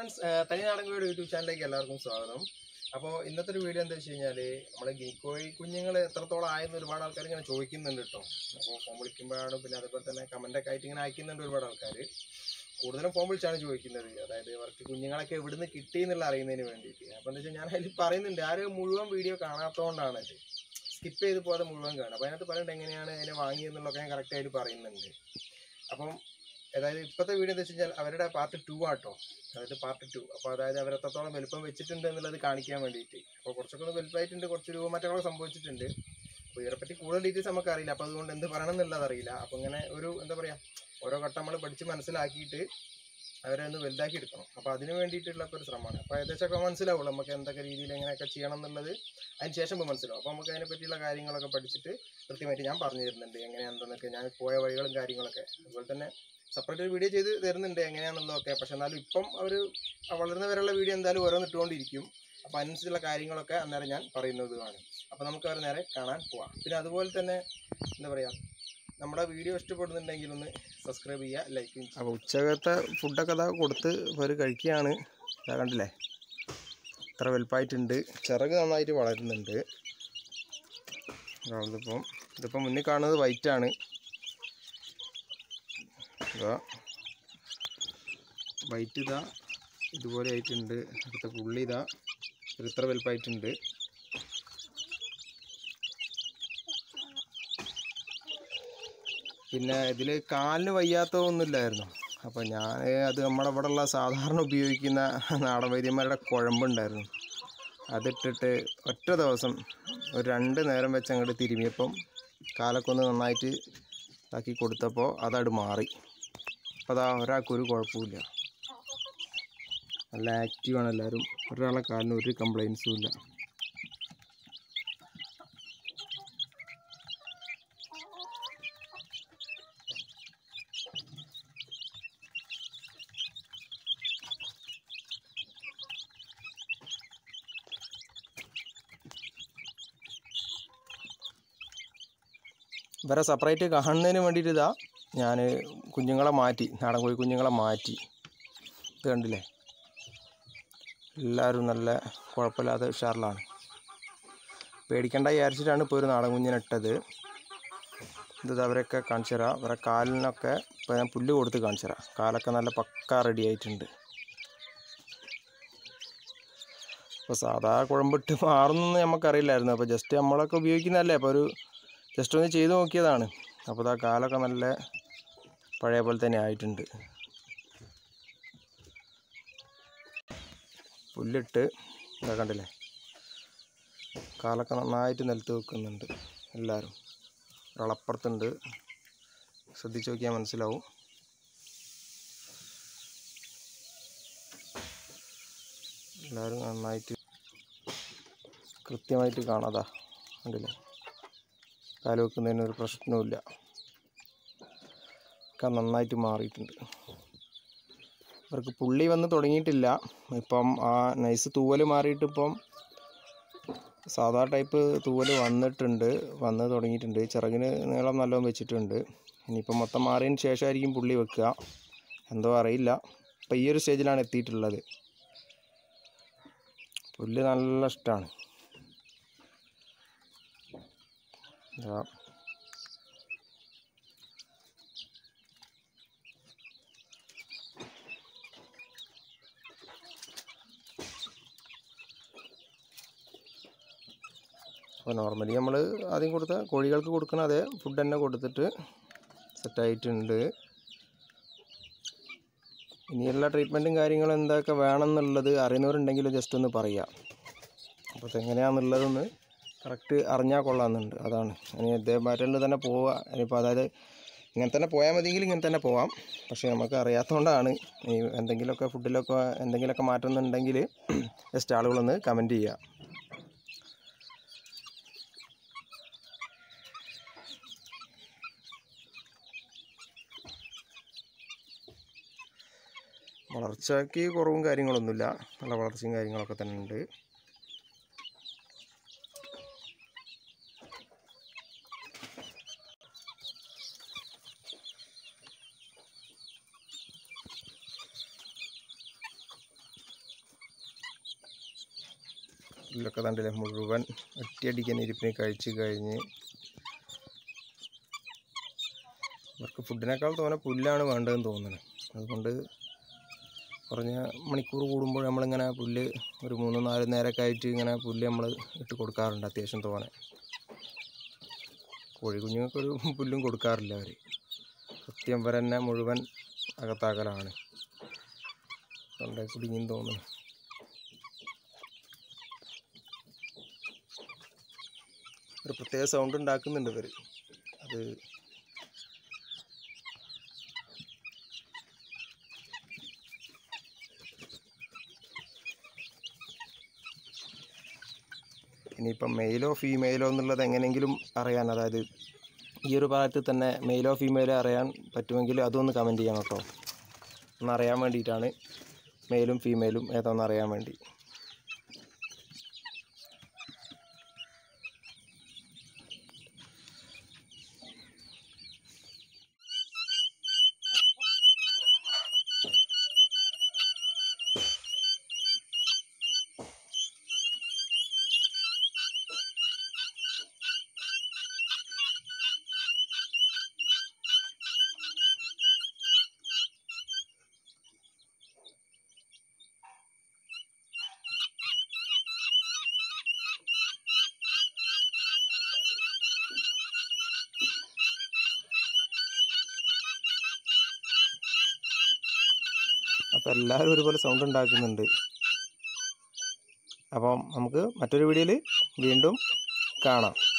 friends തനി നാടൻ കോഴിയുടെ യൂട്യൂബ് ചാനലിലേക്ക് എല്ലാവർക്കും സ്വാഗതം അപ്പോൾ ഇന്നത്തെ ഒരു വീഡിയോ എന്താ വെച്ച് കഴിഞ്ഞാൽ നമ്മുടെ ഗീക്കോയി കുഞ്ഞുങ്ങൾ എത്രത്തോളം ആയെന്ന് ഒരുപാട് ആൾക്കാർ ഇങ്ങനെ ചോദിക്കുന്നുണ്ട് കേട്ടോ അപ്പോൾ ഫോൺ വിളിക്കുമ്പോഴാണ് പിന്നെ അതുപോലെ തന്നെ കമൻ്റൊക്കെ ആയിട്ട് ഇങ്ങനെ അയക്കുന്നുണ്ട് ഒരുപാട് ആൾക്കാർ കൂടുതലും ഫോൺ വിളിച്ചാണ് ചോദിക്കുന്നത് അതായത് ഇവർക്ക് കുഞ്ഞുങ്ങളൊക്കെ എവിടുന്ന് കിട്ടി എന്നുള്ള അറിയുന്നതിന് വേണ്ടിയിട്ട് അപ്പോൾ എന്താ വെച്ചാൽ ഞാൻ അതിൽ പറയുന്നുണ്ട് ആരും മുഴുവൻ വീഡിയോ കാണാത്തതുകൊണ്ടാണ് ഇത് സ്കിപ്പ് ചെയ്ത് പോകാതെ മുഴുവൻ കാണും അപ്പോൾ അതിനകത്ത് പറയുന്നുണ്ട് എങ്ങനെയാണ് അതിനെ വാങ്ങിയെന്നുള്ളതൊക്കെ ഞാൻ കറക്റ്റായിട്ട് പറയുന്നുണ്ട് അപ്പം അതായത് ഇപ്പോഴത്തെ വീഡിയോ എന്താ വെച്ച് കഴിഞ്ഞാൽ അവരുടെ പാർട്ട് ടു ആട്ടോ അതായത് പാർട്ട് ടു അപ്പോൾ അതായത് അവർ എത്രത്തോളം വലുപ്പം വെച്ചിട്ടുണ്ട് എന്നുള്ളത് കാണിക്കാൻ വേണ്ടിയിട്ട് അപ്പോൾ കുറച്ചൊക്കെ ഒന്ന് വലുപ്പമായിട്ടുണ്ട് കുറച്ച് രൂപമാറ്റങ്ങളൊക്കെ സംഭവിച്ചിട്ടുണ്ട് അപ്പോൾ ഇതിനെപ്പറ്റി കൂടുതൽ ഡീറ്റെയിൽസ് നമുക്ക് അറിയില്ല അപ്പോൾ അതുകൊണ്ട് എന്ത് പറയണം എന്നുള്ളത് അറിയില്ല അപ്പോൾ ഇങ്ങനെ ഒരു എന്താ പറയുക ഓരോ ഘട്ടം നമ്മൾ പഠിച്ച് മനസ്സിലാക്കിയിട്ട് അവരെ ഒന്ന് വലുതാക്കി എടുക്കണം അപ്പോൾ അതിന് വേണ്ടിയിട്ടുള്ള ഇപ്പോൾ ഒരു ശ്രമമാണ് അപ്പോൾ ഏകദേശമൊക്കെ മനസ്സിലാവുള്ളൂ നമുക്ക് എന്തൊക്കെ രീതിയിൽ എങ്ങനെയൊക്കെ ചെയ്യണം എന്നുള്ളത് അതിന് ശേഷം ഇപ്പോൾ മനസ്സിലാവും അപ്പോൾ നമുക്ക് അതിനെ പറ്റിയുള്ള കാര്യങ്ങളൊക്കെ പഠിച്ചിട്ട് കൃത്യമായിട്ട് ഞാൻ പറഞ്ഞു തരുന്നുണ്ട് എങ്ങനെയാണെന്നൊക്കെ ഞാൻ പോയ വഴികളും കാര്യങ്ങളൊക്കെ അതുപോലെ തന്നെ സെപ്പറേറ്റ് ഒരു വീഡിയോ ചെയ്ത് തരുന്നുണ്ട് എങ്ങനെയാണെന്നുള്ളതൊക്കെ പക്ഷെ എന്നാലും ഇപ്പം അവർ വളർന്ന വരെയുള്ള വീഡിയോ എന്തായാലും ഓരോന്ന് ഇട്ടുകൊണ്ടിരിക്കും അപ്പോൾ അതിനനുസരിച്ചുള്ള കാര്യങ്ങളൊക്കെ അന്നേരം ഞാൻ പറയുന്നതുമാണ് അപ്പോൾ നമുക്ക് അവർ നേരെ കാണാൻ പോവാം പിന്നെ അതുപോലെ തന്നെ എന്താ പറയുക നമ്മുടെ വീഡിയോ ഇഷ്ടപ്പെടുന്നുണ്ടെങ്കിൽ ഒന്ന് സബ്സ്ക്രൈബ് ചെയ്യുക ലൈക്ക് ചെയ്യുക അപ്പോൾ ഉച്ചകത്തെ ഫുഡൊക്കെ അതാ കൊടുത്ത് അവർ കഴിക്കുകയാണ് ഇതാ കണ്ടില്ലേ ഇത്ര വലുപ്പമായിട്ടുണ്ട് ചിറക് നന്നായിട്ട് വളരുന്നുണ്ട് ഇതിപ്പം ഇതിപ്പം മുന്നിൽ കാണുന്നത് വൈറ്റാണ് ഇതാ വൈറ്റ് ഇതാ ഇതുപോലെ ആയിട്ടുണ്ട് അടുത്ത പുള്ളി ഇതാ ഒരു ഇത്ര വലുപ്പമായിട്ടുണ്ട് പിന്നെ ഇതിൽ കാലിന് വയ്യാത്തതൊന്നുമില്ലായിരുന്നു അപ്പോൾ ഞാൻ അത് നമ്മുടെ ഇവിടെ ഉള്ള സാധാരണ ഉപയോഗിക്കുന്ന നാടൻ വൈദ്യന്മാരുടെ കുഴമ്പുണ്ടായിരുന്നു അതിട്ടിട്ട് ഒറ്റ ദിവസം ഒരു രണ്ട് നേരം വെച്ച് അങ്ങോട്ട് തിരുമിയപ്പം കാലൊക്കെ ഒന്ന് നന്നായിട്ട് ഇതാക്കി കൊടുത്തപ്പോൾ അതട് മാറി അപ്പോൾ അതാ ഒരാൾക്കൊരു കുഴപ്പമില്ല നല്ല ആക്റ്റീവാണ് എല്ലാവരും ഒരാളെ കാലിന് ഒരു കംപ്ലൈൻസും ഇല്ല ഇവരെ സെപ്പറേറ്റ് കാണുന്നതിന് വേണ്ടിയിട്ട് ഇതാ ഞാൻ കുഞ്ഞുങ്ങളെ മാറ്റി നാടൻ കോഴി കുഞ്ഞുങ്ങളെ മാറ്റി ഇത് കണ്ടില്ലേ എല്ലാവരും നല്ല കുഴപ്പമില്ലാത്ത ഉഷാറിലാണ് പേടിക്കണ്ട വിചാരിച്ചിട്ടാണ് ഇപ്പോൾ ഒരു നാടൻ കുഞ്ഞിനെ ഇട്ടത് ഇത് അവരൊക്കെ കാണിച്ചു തരാം അവരെ കാലിനൊക്കെ ഇപ്പോൾ ഞാൻ പുല്ല് കൊടുത്ത് കാണിച്ചു തരാം കാലൊക്കെ നല്ല പക്ക റെഡി ആയിട്ടുണ്ട് അപ്പോൾ സാധാ കുഴമ്പിട്ട് മാറുന്നൊന്നും നമുക്കറിയില്ലായിരുന്നു അപ്പോൾ ജസ്റ്റ് നമ്മളൊക്കെ ഉപയോഗിക്കുന്നതല്ലേ അപ്പോൾ ഒരു ജസ്റ്റ് ഒന്ന് ചെയ്ത് നോക്കിയതാണ് അപ്പോൾ ആ കാലൊക്കെ നല്ല പഴയ പോലെ തന്നെ ആയിട്ടുണ്ട് പുല്ലിട്ട് ഇതാ കണ്ടില്ലേ കാലൊക്കെ നന്നായിട്ട് നിലത്ത് വെക്കുന്നുണ്ട് എല്ലാവരും ഒരാളപ്പുറത്തുണ്ട് ശ്രദ്ധിച്ച് നോക്കിയാൽ മനസ്സിലാവും എല്ലാവരും നന്നായിട്ട് കൃത്യമായിട്ട് കാണാതാ കണ്ടില്ലേ കാല് വെക്കുന്നതിന് ഒരു പ്രശ്നവുമില്ല ഒക്കെ നന്നായിട്ട് മാറിയിട്ടുണ്ട് ഇവർക്ക് പുള്ളി വന്ന് തുടങ്ങിയിട്ടില്ല ഇപ്പം ആ നൈസ് തൂവൽ മാറിയിട്ട് ഇപ്പം സാധാ ടൈപ്പ് തൂവൽ വന്നിട്ടുണ്ട് വന്ന് തുടങ്ങിയിട്ടുണ്ട് ചിറകിന് നീളം നല്ലോണം വെച്ചിട്ടുണ്ട് ഇനിയിപ്പം മൊത്തം മാറിയതിന് ശേഷമായിരിക്കും പുള്ളി വെക്കുക എന്തോ അറിയില്ല ഇപ്പം ഈ ഒരു സ്റ്റേജിലാണ് എത്തിയിട്ടുള്ളത് പുല്ല് നല്ല ഇഷ്ടമാണ് ഇതാ അപ്പോൾ നോർമലി നമ്മൾ ആദ്യം കൊടുത്ത കോഴികൾക്ക് കൊടുക്കുന്ന അതേ ഫുഡ് തന്നെ കൊടുത്തിട്ട് സെറ്റായിട്ടുണ്ട് ഇനിയുള്ള ട്രീറ്റ്മെൻറ്റും കാര്യങ്ങളും എന്തൊക്കെ വേണമെന്നുള്ളത് അറിയുന്നവരുണ്ടെങ്കിൽ ജസ്റ്റ് ഒന്ന് പറയുക അപ്പോൾ അതെങ്ങനെയാണെന്നുള്ളതൊന്ന് കറക്റ്റ് അറിഞ്ഞാൽ കൊള്ളാമെന്നുണ്ട് അതാണ് ഇനി ഇതേ പാറ്റേണിൽ തന്നെ പോവുക ഇനിയിപ്പോൾ അതായത് ഇങ്ങനെ തന്നെ പോയാൽ മതിയെങ്കിൽ ഇങ്ങനെ തന്നെ പോവാം പക്ഷേ നമുക്ക് അറിയാത്തതുകൊണ്ടാണ് ഈ എന്തെങ്കിലുമൊക്കെ ഫുഡിലൊക്കെ എന്തെങ്കിലുമൊക്കെ മാറ്റുന്നുണ്ടെങ്കിൽ ജസ്റ്റ് ആളുകളൊന്ന് കമൻറ്റ് ചെയ്യുക വളർച്ചയ്ക്ക് കുറവും കാര്യങ്ങളൊന്നുമില്ല നല്ല വളർച്ചയും കാര്യങ്ങളൊക്കെ തന്നെ ഉണ്ട് പുല്ലൊക്കെ കണ്ടില്ലേ മുഴുവൻ ഒറ്റയടിക്കാൻ ഇരിപ്പിന് കഴിച്ച് കഴിഞ്ഞ് ഇവർക്ക് ഫുഡിനേക്കാൾ തോന്നെ പുല്ലാണ് വേണ്ടതെന്ന് തോന്നുന്നു അതുകൊണ്ട് കുറഞ്ഞ മണിക്കൂർ കൂടുമ്പോൾ നമ്മളിങ്ങനെ പുല്ല് ഒരു മൂന്ന് നാല് നേരമൊക്കെ ആയിട്ട് ഇങ്ങനെ പുല്ല് നമ്മൾ ഇട്ട് കൊടുക്കാറുണ്ട് അത്യാവശ്യം തോനെ കോഴിക്കുഞ്ഞുങ്ങൾക്കൊരു പുല്ലും കൊടുക്കാറില്ല അവർ കൃത്യം വരെ തന്നെ മുഴുവൻ അകത്താക്കലാണ് തൊണ്ടയിൽ കുടുങ്ങിന്ന് തോന്നുന്നു ഒരു പ്രത്യേക സൗണ്ട് ഉണ്ടാക്കുന്നുണ്ട് ഇവർ അത് ഇനിയിപ്പം മെയിലോ ഫീമെയിലോ എന്നുള്ളത് എങ്ങനെയെങ്കിലും അറിയാൻ അതായത് ഈ ഒരു ഭാഗത്ത് തന്നെ മെയിലോ ഫീമെയിലോ അറിയാൻ പറ്റുമെങ്കിൽ അതൊന്ന് കമൻറ്റ് ചെയ്യണം കേട്ടോ ഒന്ന് അറിയാൻ വേണ്ടിയിട്ടാണ് മെയിലും ഫീമെയിലും ഏതാണെന്ന് അറിയാൻ വേണ്ടി അപ്പോൾ എല്ലാവരും ഒരുപോലെ സൗണ്ട് ഉണ്ടാക്കുന്നുണ്ട് അപ്പം നമുക്ക് മറ്റൊരു വീഡിയോയിൽ വീണ്ടും കാണാം